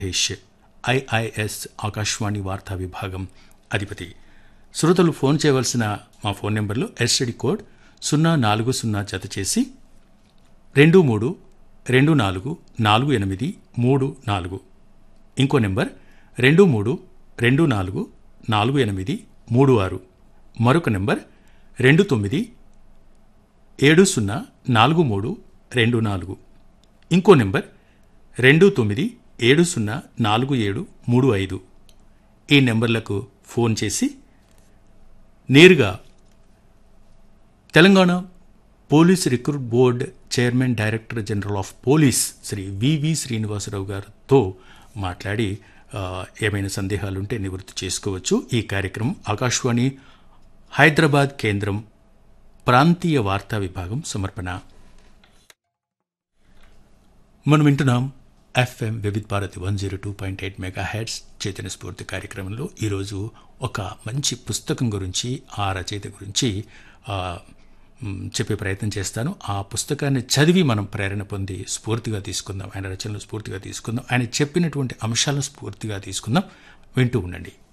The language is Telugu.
మహేష్ ఐఐఎస్ ఆకాశవాణి వార్తా విభాగం అధిపతి శ్రోతలు ఫోన్ చేయవలసిన మా ఫోన్ నెంబర్లు ఎస్టడి కోడ్ సున్నా నాలుగు సున్నా జత చేసి రెండు మూడు రెండు నాలుగు నాలుగు ఎనిమిది మూడు నాలుగు ఇంకో నెంబర్ రెండు మూడు రెండు నాలుగు నాలుగు ఎనిమిది మూడు ఆరు మరొక నెంబర్ రెండు తొమ్మిది ఏడు సున్నా నాలుగు మూడు రెండు నాలుగు ఇంకో నెంబర్ రెండు తొమ్మిది ఏడు సున్నా నాలుగు ఏడు మూడు ఐదు ఈ నెంబర్లకు ఫోన్ చేసి నేరుగా Telangana police recruit board chairman director general of police Shri V V Srinivasa Rao గారితో మాట్లాడి ఆ, ఏమైనా సందేహాలుంటే నివృత్తి చేసుకోవచ్చు ఈ కార్యక్రమం ఆకాశవాణి హైదరాబాద్ కేంద్రం ప్రాంతీయ వార్తా విభాగం సమర్పణ మనం వింటున్నాం FM Vividh Bharati one zero two point eight megahertz Chaitanya Spoorthi కార్యక్రమంలో ఈరోజు ఒక మంచి పుస్తకం గురించి ఆ రచయిత గురించి ఆ, మ్, చెప్పే ప్రయత్నం చేస్తాను ఆ పుస్తకాన్ని చదివి మనం ప్రేరణ పొంది స్ఫూర్తిగా తీసుకుందాం ఆయన రచనలు స్ఫూర్తిగా తీసుకుందాం ఆయన చెప్పినటువంటి అంశాలను స్ఫూర్తిగా తీసుకుందాం వింటూ ఉండండి